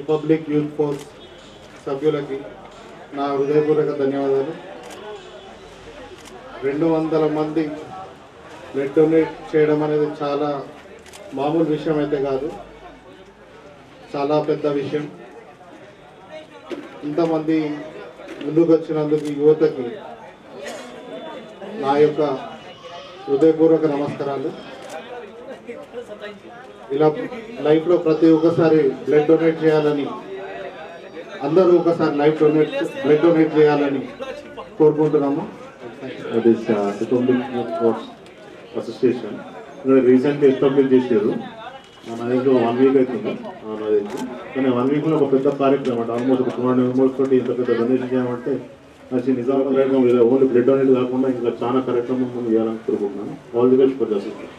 Republic youth force సభ్యులకి నా హృదయపూర్వక ధన్యవాదాలు రెండు వందల మంది బ్లడ్ డొనేట్ చేయడం అనేది చాలా మామూలు విషయం అయితే కాదు చాలా పెద్ద విషయం ఇంతమంది ముందుకు వచ్చినందుకు ఈ యువతకి నా యొక్క హృదయపూర్వక నమస్కారాలు ఇలా లైఫ్లో ప్రతి ఒక్కసారి బ్లడ్ డొనేట్ చేయాలని అందరూ ఒకసారి లైఫ్ డొనేట్ బ్లడ్ డొనేట్ చేయాలని కోరుకుంటున్నాము this republic youth sports association రీసెంట్గా ఎస్టాబ్లిష్ చేశారు నా దగ్గర వన్ వీక్ అవుతుంది ఆ, నా దగ్గర కానీ వన్ వీక్లో ఒక పెద్ద కార్యక్రమం అంటే ఆల్మోస్ట్ ఒక టూ హండ్రెడ్ మెంబర్స్ తోటి ఇంత పెద్ద డొనేషన్ చేయమంటే నాకు నిజాం కార్యక్రమం లేదా ఓన్లీ బ్లడ్ డొనేట్ కాకుండా ఇంకా చాలా కార్యక్రమం మనం చేయాలని కోరుకుంటున్నాను all the best for the association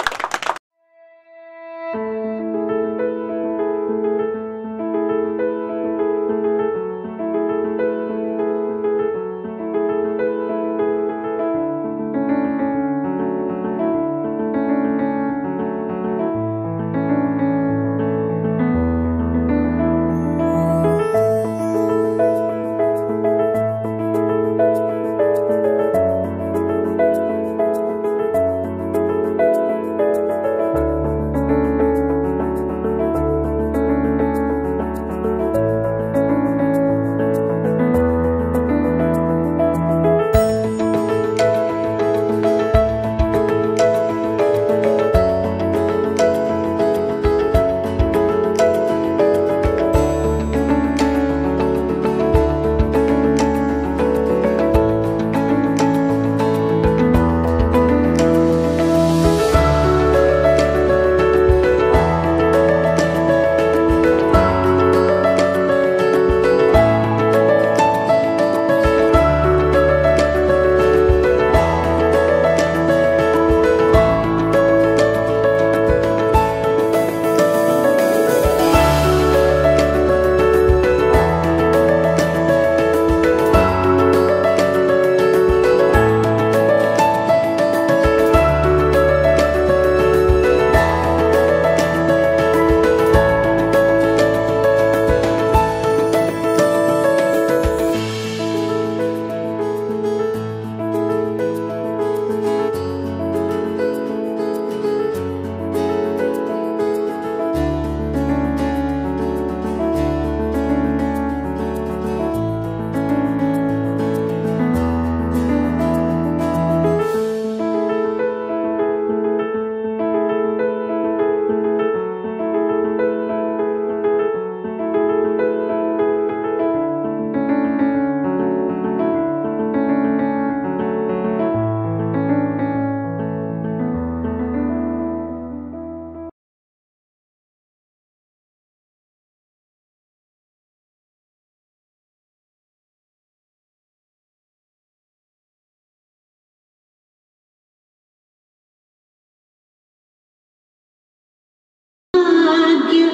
भाग्य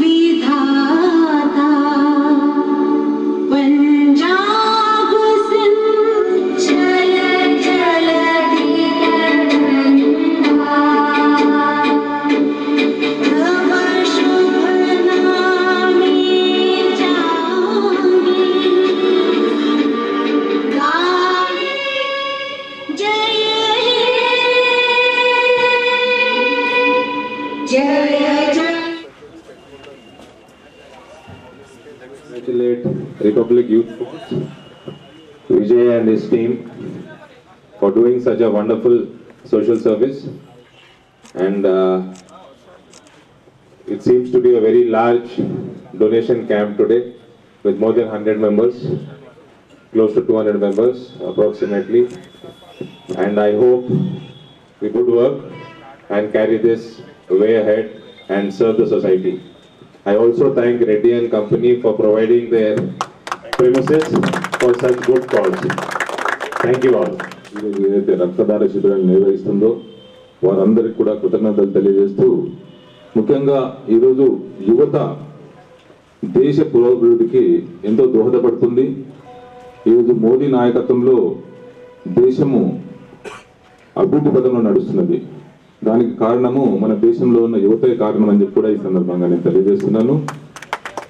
विधाता पंजाब सिंचय जलधि गंगा तव शुभ नामे जागे गाये जय हे जय जय congratulate Republic Youth Force, Vijay and his team for doing such a wonderful social service. And uh, it seems to be a very large donation camp today with more than 100 members, close to 200 members approximately. And I hope we good work and carry this way ahead and serve the society. I also thank Reddy and Company for providing their premises for such good cause. Thank you all. ఈరోజు ఏదైతే రక్తదాన శిబిరాన్ని నిర్వహిస్తుందో వారందరికీ కూడా కృతజ్ఞతలు తెలియజేస్తూ ముఖ్యంగా ఈరోజు యువత దేశ పురోభివృద్ధికి ఎంతో దోహదపడుతుంది ఈరోజు మోదీ నాయకత్వంలో దేశము అభివృద్ధి పదంలో నడుస్తున్నది దానికి కారణము మన దేశంలో ఉన్న యువతే కారణం అని చెప్పి కూడా ఈ సందర్భంగా నేను తెలియజేస్తున్నాను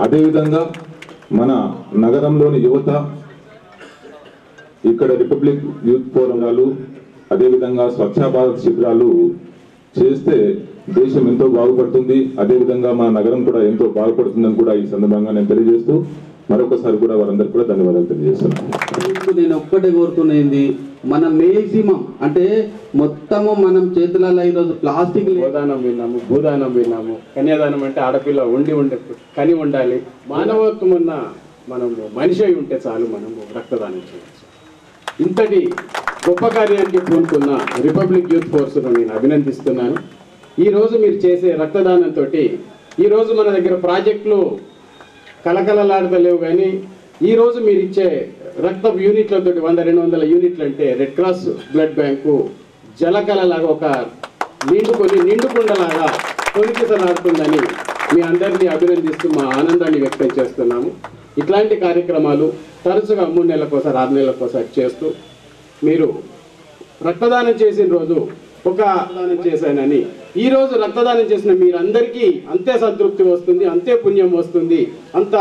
అదేవిధంగా మన నగరంలోని యువత ఇక్కడ రిపబ్లిక్ యూత్ ఫోరంలు అదేవిధంగా స్వచ్ఛ భారత్ శిబిరాలు చేస్తే దేశం ఎంతో బాగుపడుతుంది అదేవిధంగా మన నగరం కూడా ఎంతో బాగుపడుతుందని కూడా ఈ సందర్భంగా నేను తెలియజేస్తూ మరొకసారి కూడా వారందరికీ కూడా ధన్యవాదాలు తెలియజేస్తున్నాను ఇప్పుడు నేను ఒక్కటే కోరుతున్నది మన మేక్సిమం అంటే మొత్తము మనం చేతులలో ఈరోజు ప్లాస్టిక్ లే- గోదానం విన్నాము భూదానం విన్నాము కన్యాదానం అంటే ఆడపిల్ల ఉండి ఉండే కని ఉండాలి మానవత్వం ఉన్న మనము మనిషి అయి ఉంటే చాలు మనము రక్తదానం చేయవచ్చు ఇంతటి గొప్ప కార్యానికి పూనుకున్న రిపబ్లిక్ యూత్ ఫోర్స్ను నేను అభినందిస్తున్నాను ఈ రోజు మీరు చేసే రక్తదానంతో ఈ రోజు మన దగ్గర ప్రాజెక్టులు కలకలలాడతలేవు కానీ ఈ రోజు మీరు ఇచ్చే రక్త యూనిట్లతో వంద రెండు వందల యూనిట్లు అంటే రెడ్ క్రాస్ బ్లడ్ బ్యాంకు జలకలలాగా ఒక నిండుకొని నిండుకుండలాగా తొలికిసలాడుతుందని మీ అందరినీ అభినందిస్తూ మా ఆనందాన్ని వ్యక్తం చేస్తున్నాము ఇట్లాంటి కార్యక్రమాలు తరచుగా మూడు నెలలకోసారి ఆరు నెలలకోసారి చేస్తూ మీరు రక్తదానం చేసిన రోజు ఒక రక్తదానం చేశానని ఈ రోజు రక్తదానం చేసిన మీరందరికీ అంతే సంతృప్తి వస్తుంది అంతే పుణ్యం వస్తుంది అంత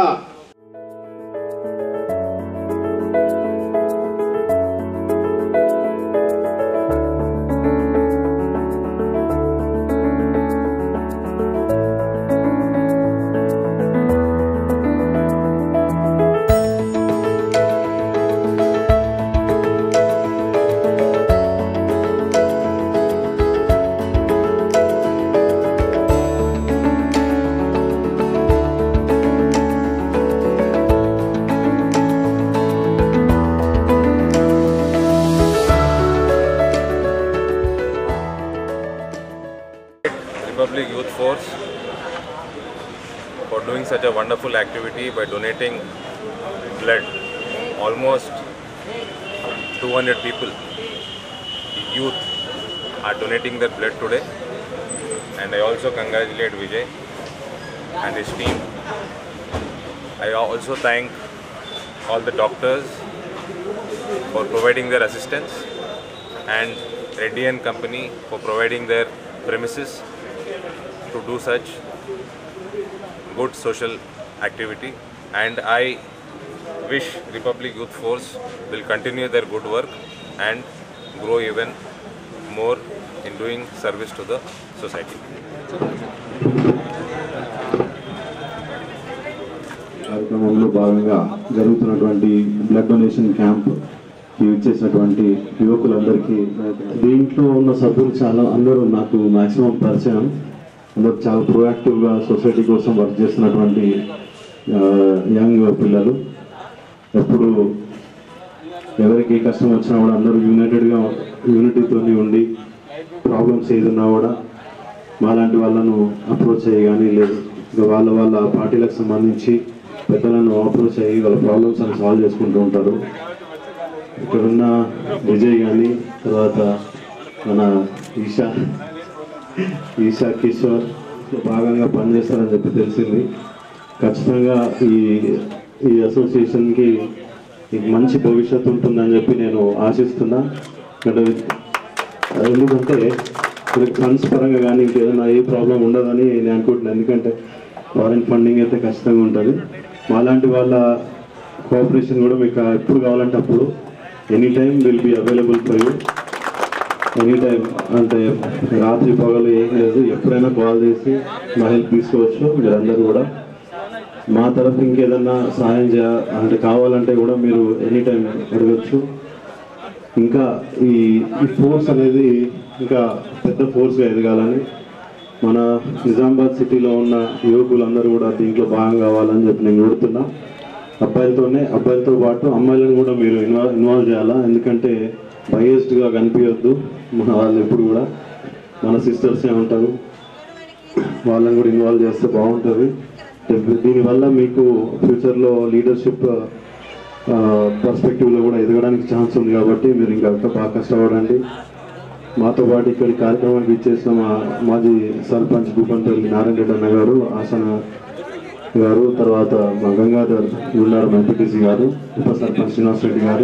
Republic Youth Force for doing such a wonderful activity by donating blood. Almost 200 people, youth, are donating their blood today. And I also congratulate Vijay and his team. I also thank all the doctors for providing their assistance and Reddy and Company for providing their premises to do such good social activity and I wish Republic Youth Force will continue their good work and grow even more in doing service to the society. కార్యక్రమంలో భాగంగా జరుగుతున్నటువంటి blood donation camp ఇచ్చేసినటువంటి యువకులందరికీ దీంట్లో ఉన్న సభ్యులు చాలా అందరూ నాకు మాక్సిమం పరిచయం అందరూ చాలా ప్రొయాక్టివ్గా సొసైటీ కోసం వర్క్ చేస్తున్నటువంటి యంగ్ పిల్లలు ఎప్పుడు ఎవరికి ఏ కష్టం వచ్చినా కూడా అందరూ యునైటెడ్గా యూనిటీతో ఉండి ప్రాబ్లమ్స్ ఏదున్నా కూడా మాలాంటి వాళ్ళను అప్రోచ్ అయ్యి కానీ లేదు ఇంకా వాళ్ళ వాళ్ళ పార్టీలకు సంబంధించి పెద్దలను అప్రోచ్ అయ్యి వాళ్ళ ప్రాబ్లమ్స్ అని సాల్వ్ చేసుకుంటూ ఉంటారు ఇక్కడున్న విజయ్ కానీ తర్వాత మన ఈషా ఈషా కిషోర్ భాగంగా పనిచేస్తారని చెప్పి తెలిసింది ఖచ్చితంగా ఈ ఈ అసోసియేషన్కి ఇది మంచి భవిష్యత్తు ఉంటుందని చెప్పి నేను ఆశిస్తున్నా అంటే ఎందుకంటే మనకి ఫండ్స్ పరంగా కానీ ఇంకేదైనా ఏ ప్రాబ్లం ఉండదని నేను అనుకుంటున్నాను ఎందుకంటే ఫారెన్ ఫండింగ్ అయితే ఖచ్చితంగా ఉంటుంది మాలాంటి వాళ్ళ కోఆపరేషన్ కూడా మీకు ఎప్పుడు కావాలంటే అప్పుడు any time will be available for you any time అంటే రాత్రి పగలు ఏం లేదు ఎప్పుడైనా కాల్ చేసి మా హెల్ప్ తీసుకోవచ్చు మీరందరూ కూడా మా తరఫు ఇంకేదన్నా సహాయం చేయ అంటే కావాలంటే కూడా మీరు ఎనీ టైం అడగచ్చు ఇంకా ఈ ఈ ఫోర్స్ అనేది ఇంకా పెద్ద ఫోర్స్గా ఎదగాలని మన నిజామాబాద్ సిటీలో ఉన్న యువకులందరూ కూడా దీంట్లో భాగం కావాలని చెప్పి నేను కోరుతున్నా అబ్బాయిలతోనే అబ్బాయిలతో పాటు అమ్మాయిలను కూడా మీరు ఇన్వాల్వ్ ఇన్వాల్వ్ చేయాలా ఎందుకంటే బయస్డ్గా కనిపించొద్దు మన వాళ్ళు ఎప్పుడు కూడా మన సిస్టర్సే ఉంటారు వాళ్ళని కూడా ఇన్వాల్వ్ చేస్తే బాగుంటుంది దీనివల్ల మీకు ఫ్యూచర్లో లీడర్షిప్ పర్స్పెక్టివ్లో కూడా ఎదగడానికి ఛాన్స్ ఉంది కాబట్టి మీరు ఇంకా ఇంకా బాగా కష్టపడండి మాతో పాటు ఇక్కడి కార్యక్రమానికి ఇచ్చేసిన మా మాజీ సర్పంచ్ భూపంపల్లి నారాయణ రెడ్డి అన్న గారు ఆసన గారు తర్వాత మా గంగాధర్ ఉన్నారు ఎంపీటీసీ గారు ఉప సర్పంచ్ శ్రీనివాస్ రెడ్డి గారు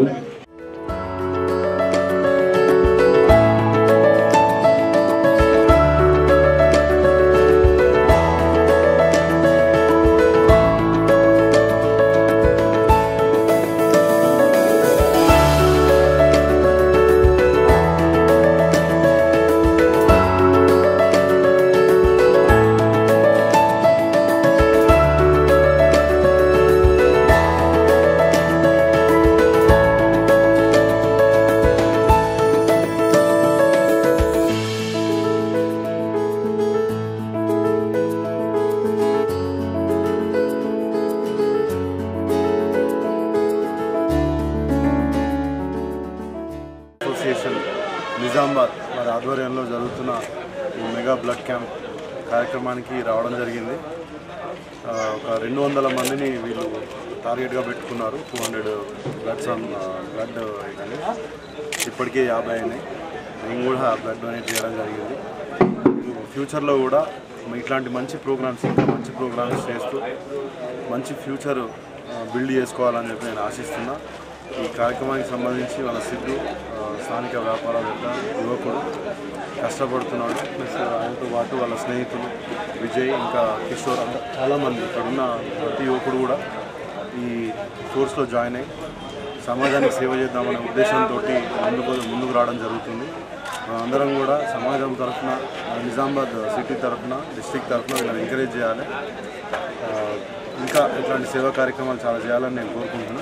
ఆధ్వర్యంలో జరుగుతున్న ఈ మెగా బ్లడ్ క్యాంప్ కార్యక్రమానికి రావడం జరిగింది ఆ, ఒక రెండు వందల మందిని వీళ్ళు టార్గెట్గా పెట్టుకున్నారు టూ హండ్రెడ్ బ్లడ్స్ బ్లడ్ ఇవన్నీ ఇప్పటికే యాభై అయినాయి నేను కూడా బ్లడ్ డొనేట్ చేయడం జరిగింది ఫ్యూచర్లో కూడా ఇట్లాంటి మంచి ప్రోగ్రామ్స్ ఇంకా మంచి ప్రోగ్రామ్స్ చేస్తూ మంచి ఫ్యూచర్ బిల్డ్ చేసుకోవాలని చెప్పి నేను ఆశిస్తున్నా ఈ కార్యక్రమానికి సంబంధించి వాళ్ళ సిద్ధు ఆ, స్థానిక వ్యాపారవేత్త యువకుడు కష్టపడుతున్నాడు ప్లస్ ఆయనతో పాటు వాళ్ళ స్నేహితులు విజయ్ ఇంకా కిషోర్ అంతా చాలామంది ఇక్కడ ఉన్న ప్రతి యువకుడు కూడా ఈ కోర్సులో జాయిన్ అయ్యి సమాజానికి సేవ చేద్దామనే ఉద్దేశంతో ముందుకు ముందుకు రావడం జరుగుతుంది అందరం కూడా సమాజం తరఫున నిజామాబాద్ సిటీ తరఫున డిస్టిక్ తరఫున వీళ్ళని ఎంకరేజ్ చేయాలి ఆ, ఇంకా ఇట్లాంటి సేవా కార్యక్రమాలు చాలా చేయాలని నేను కోరుకుంటున్నాను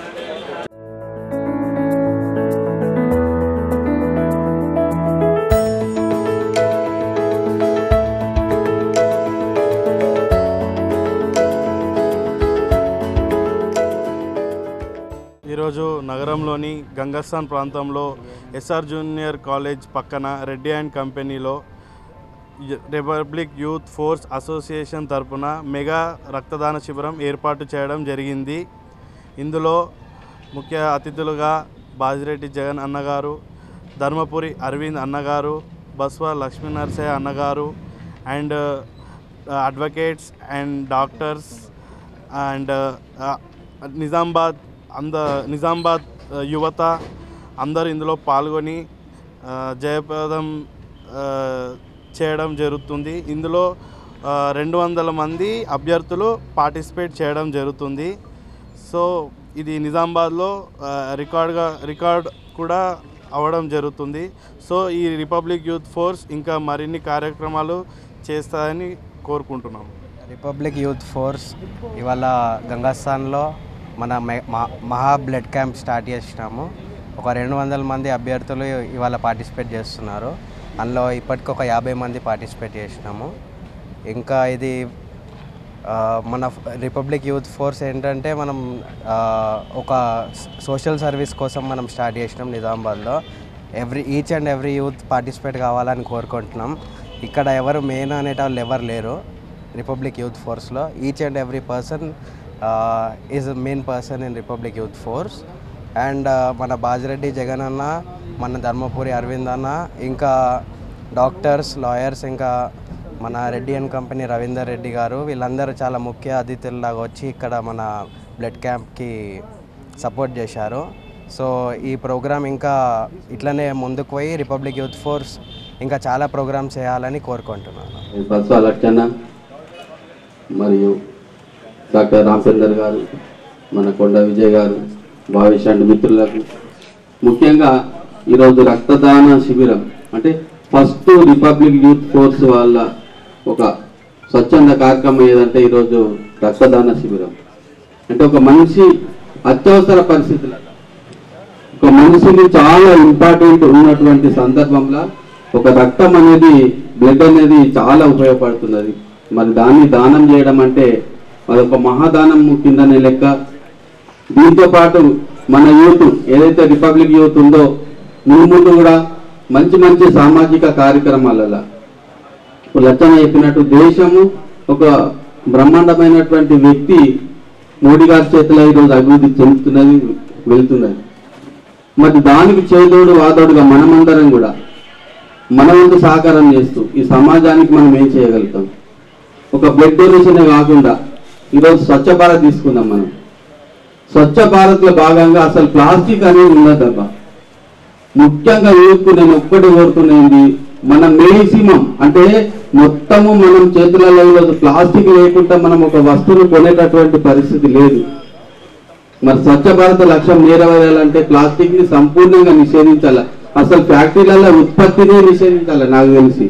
ఈరోజు నగరంలోని గంగస్థాన్ ప్రాంతంలో ఎస్ఆర్ జూనియర్ కాలేజ్ పక్కన రెడ్డి అండ్ కంపెనీలో య- రిపబ్లిక్ యూత్ ఫోర్స్ అసోసియేషన్ తరపున మెగా రక్తదాన శిబిరం ఏర్పాటు చేయడం జరిగింది ఇందులో ముఖ్య అతిథులుగా బాజిరెడ్డి జగన్ అన్నగారు ధర్మపురి అరవింద్ అన్నగారు బస్వ లక్ష్మీనరసయ్య అన్నగారు and advocates and doctors and Nizamabad అంద నిజామాబాద్ ఆ, యువత అందరూ ఇందులో పాల్గొని ఆ, జయప్రదం ఆ, చేయడం జరుగుతుంది ఇందులో ఆ, రెండు వందల మంది అభ్యర్థులు పార్టిసిపేట్ చేయడం జరుగుతుంది సో ఇది నిజామాబాద్లో ఆ, రికార్డ్గా రికార్డ్ కూడా అవ్వడం జరుగుతుంది సో ఈ రిపబ్లిక్ యూత్ ఫోర్స్ ఇంకా మరిన్ని కార్యక్రమాలు చేస్తారని కోరుకుంటున్నాము రిపబ్లిక్ యూత్ ఫోర్స్ ఇవాళ గంగాస్థాన్లో మన మె- మా- మహా బ్లడ్ క్యాంప్ స్టార్ట్ చేసినాము ఒక రెండు వందల మంది అభ్యర్థులు ఇవాళ పార్టిసిపేట్ చేస్తున్నారు అందులో ఇప్పటికి ఒక యాభై మంది పార్టిసిపేట్ చేసినాము ఇంకా ఇది ఆ, మన రిపబ్లిక్ యూత్ ఫోర్స్ ఏంటంటే మనం ఆ, ఒక సోషల్ సర్వీస్ కోసం మనం స్టార్ట్ చేసినాం నిజామాబాద్లో every each and every youth participate కావాలని కోరుకుంటున్నాం ఇక్కడ ఎవరు మెయిన్ అనేటోళ్ళు ఎవరు లేరు రిపబ్లిక్ యూత్ ఫోర్స్లో each and every person is main person in republic youth force and మన బాజిరెడ్డి జగన్ అన్న మన ధర్మపురి అరవింద్ అన్న ఇంకా డాక్టర్స్ లాయర్స్ ఇంకా మన రెడ్డి అండ్ కంపెనీ రవీందర్ రెడ్డి గారు వీళ్ళందరూ చాలా ముఖ్య అతిథుల్లాగా వచ్చి ఇక్కడ మన బ్లడ్ క్యాంప్కి సపోర్ట్ చేశారు సో ఈ ప్రోగ్రామ్ ఇంకా ఇట్లనే ముందుకు పోయి రిపబ్లిక్ యూత్ ఫోర్స్ ఇంకా చాలా ప్రోగ్రామ్స్ చేయాలని కోరుకుంటున్నాను బస్వ లక్షణ మరియు డాక్టర్ రామచందర్ గారు మన కొండ విజయ్ గారు భావేష్ అండ్ మిత్రులకు ముఖ్యంగా ఈరోజు రక్తదాన శిబిరం అంటే ఫస్ట్ రిపబ్లిక్ యూత్ ఫోర్స్ వాళ్ళ ఒక స్వచ్ఛంద కార్యక్రమం ఏదంటే ఈరోజు రక్తదాన శిబిరం అంటే ఒక మనిషి అత్యవసర పరిస్థితులలో ఒక మనిషికి చాలా ఇంపార్టెంట్ ఉన్నటువంటి సందర్భంలో ఒక రక్తం అనేది బ్లడ్ అనేది చాలా ఉపయోగపడుతున్నది మరి దాన్ని దానం చేయడం అంటే అది ఒక మహాదానం కిందనే లెక్క దీంతో పాటు మన యూత్ ఏదైతే రిపబ్లిక్ యూత్ ఉందో ముందు ముందు కూడా మంచి మంచి సామాజిక కార్యక్రమాలలో ఇప్పుడు లచ్చన చెప్పినట్టు దేశము ఒక బ్రహ్మాండమైనటువంటి వ్యక్తి మోడీ గారి చేతిలో ఈరోజు అభివృద్ధి చెందుతున్నది వెళ్తున్నది మరి దానికి చేదోడు వాదోడుగా మనమందరం కూడా మన వంతు సహకారం చేస్తూ ఈ సమాజానికి మనం ఏం చేయగలుగుతాం ఒక బ్లడ్ డొనేషన్ కాకుండా ఈరోజు స్వచ్ఛ భారత్ తీసుకుందాం మనం స్వచ్ఛ భారత్లో భాగంగా అసలు ప్లాస్టిక్ అనేది ఉన్నదబ్బా ముఖ్యంగా యూత్కు నేను ఒక్కటి కోరుకునేది మన మేక్సిమం అంటే మొత్తము మనం చేతులలో ఈరోజు ప్లాస్టిక్ లేకుండా మనం ఒక వస్తువును కొనేటటువంటి పరిస్థితి లేదు మరి స్వచ్ఛ భారత్ లక్ష్యం నెరవేరాలంటే ప్లాస్టిక్ ని సంపూర్ణంగా నిషేధించాలి అసలు ఫ్యాక్టరీలలో ఉత్పత్తిని నిషేధించాలి నాకు తెలిసి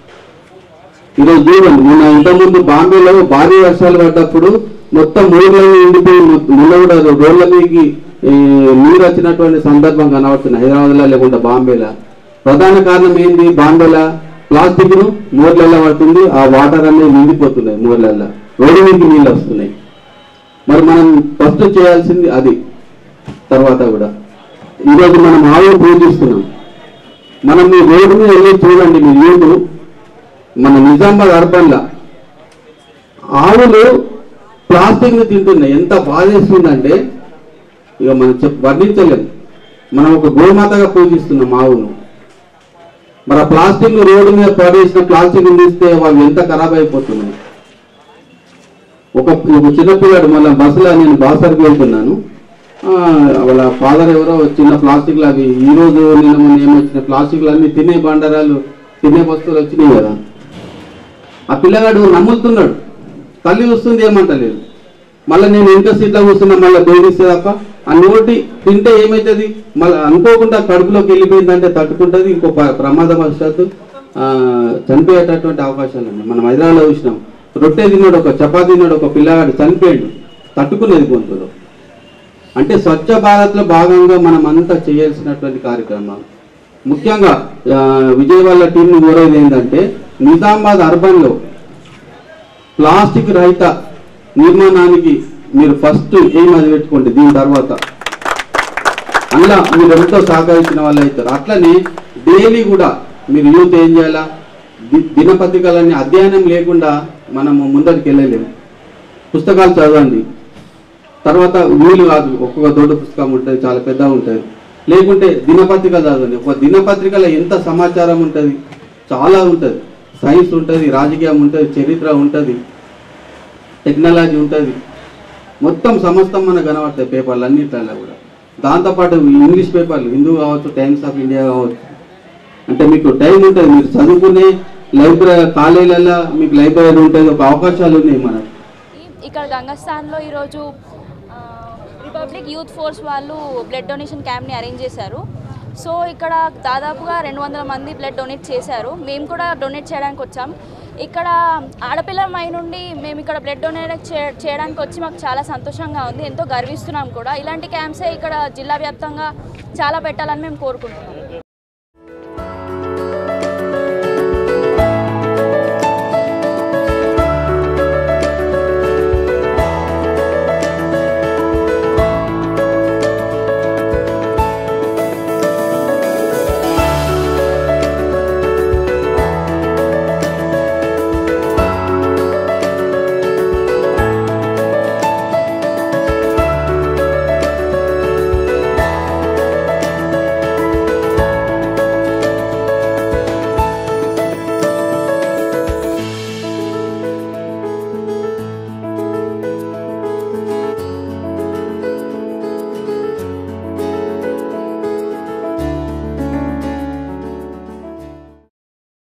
ఈరోజు చూడండి మొన్న ఇంతకుముందు బాంబేలో భారీ వర్షాలు పడ్డప్పుడు మొత్తం ఊర్లలో ఎండిపోయి ముళ్ళ కూడా రోడ్ల మీదకి ఈ, నీరు వచ్చినటువంటి సందర్భం కనబడుతుంది హైదరాబాద్లో లేకుండా బాంబేలో ప్రధాన కారణం ఏంది బాంబేలో ప్లాస్టిక్ ను మూర్లలో పడుతుంది ఆ వాటర్ అనేది నిండిపోతున్నాయి మూర్లలో రోడ్డు మీదకి నీళ్ళు వస్తున్నాయి మరి మనం ఫస్ట్ చేయాల్సింది అది తర్వాత కూడా ఈరోజు మనం ఆవు పూజిస్తున్నాం మనం మీ రోడ్డు మీద వెళ్ళి చూడండి మీ యూత్ మన నిజామాబాద్ అర్బన్లో ఆవులు ప్లాస్టిక్ని తింటున్నాయి ఎంత బాధేస్తుందంటే ఇక మనం చెప్ వర్ణించలేం మనం ఒక గోమాతగా పూజిస్తున్నాం ఆవును మరి ఆ ప్లాస్టిక్ రోడ్డు మీద పడేసిన ప్లాస్టిక్ తీస్తే వాళ్ళు ఎంత ఖరాబ్ అయిపోతున్నాయి ఒక ఒక చిన్నపిల్లాడు మళ్ళీ బస్సులో నేను బాసర్కి వెళ్తున్నాను ఆ, వాళ్ళ ఫాదర్ ఎవరో చిన్న ప్లాస్టిక్లు అవి ఈ రోజు నిన్న మొన్న ఏమొచ్చిన ప్లాస్టిక్లు అన్ని తినే బండరాలు తినే వస్తువులు వచ్చినాయి కదా ఆ పిల్లగాడు నమ్ముతున్నాడు తల్లి వస్తుంది ఏమంటలేదు మళ్ళీ నేను వెనక సీట్లో కూర్చున్నా మళ్ళీ బేగిస్తే తప్ప ఆ నోటి తింటే ఏమవుతుంది మళ్ళీ అనుకోకుండా కడుపులోకి వెళ్ళిపోయిందంటే తట్టుకుంటుంది ఇంకో ప్ర- ప్రమాదవశాత్తు ఆ, చనిపోయేటటువంటి అవకాశాలు ఉన్నాయి మనం హైదరాబాద్లో చూసినాం రొట్టె తిన్నాడు ఒక చపాతీ తిన్నాడు ఒక పిల్లగాడు చనిపోయాడు తట్టుకునేది గొంతులో అంటే స్వచ్ఛ భారత్లో భాగంగా మనం అంతా చేయాల్సినటువంటి కార్యక్రమాలు ముఖ్యంగా ఆ, విజయవాడ టీంని కోరేది ఏంటంటే నిజామాబాద్ అర్బన్లో ప్లాస్టిక్ రహిత నిర్మాణానికి మీరు ఫస్ట్ ఏం అది పెట్టుకోండి దీని తర్వాత అందులో మీరు ఎంతో సహకరించిన వాళ్ళు అవుతారు అట్లనే డైలీ కూడా మీరు యూత్ ఏం చేయాలా ది- దినపత్రికలన్నీ అధ్యయనం లేకుండా మనము ముందరికి వెళ్ళలేము పుస్తకాలు చదవండి తర్వాత వీలు కాదు ఒక్కొక్క దొడ్డు పుస్తకం ఉంటుంది చాలా పెద్దగా ఉంటుంది లేకుంటే దినపత్రిక చదవండి ఒక దినపత్రికలో ఎంత సమాచారం ఉంటుంది చాలా ఉంటుంది సైన్స్ ఉంటుంది రాజకీయం ఉంటుంది చరిత్ర ఉంటుంది టెక్నాలజీ ఉంటుంది మొత్తం సమస్తం మనకు కనబడతాయి పేపర్లు అన్నిట్లలో కూడా దాంతోపాటు ఇంగ్లీష్ పేపర్లు హిందూ కావచ్చు టైమ్స్ ఆఫ్ ఇండియా కావచ్చు అంటే మీకు టైం ఉంటుంది మీరు చదువుకునే లైబ్రరీ కాలేజీలలో మీకు లైబ్రరీ ఉంటుంది ఒక అవకాశాలు ఉన్నాయి మనకు ఇక్కడ గంగస్థాన్లో ఈరోజు ఆ, రిపబ్లిక్ యూత్ ఫోర్స్ వాళ్ళు బ్లడ్ డొనేషన్ క్యాంప్ని అరేంజ్ చేశారు సో ఇక్కడ దాదాపుగా రెండు వందల మంది బ్లడ్ డొనేట్ చేశారు మేము కూడా డొనేట్ చేయడానికి వచ్చాం ఇక్కడ ఆడపిల్లలమై నుండి మేము ఇక్కడ బ్లడ్ డొనేట్ చే- చేయడానికి వచ్చి మాకు చాలా సంతోషంగా ఉంది ఎంతో గర్విస్తున్నాం కూడా ఇలాంటి క్యాంప్సే ఇక్కడ జిల్లా వ్యాప్తంగా చాలా పెట్టాలని మేము కోరుకుంటున్నాం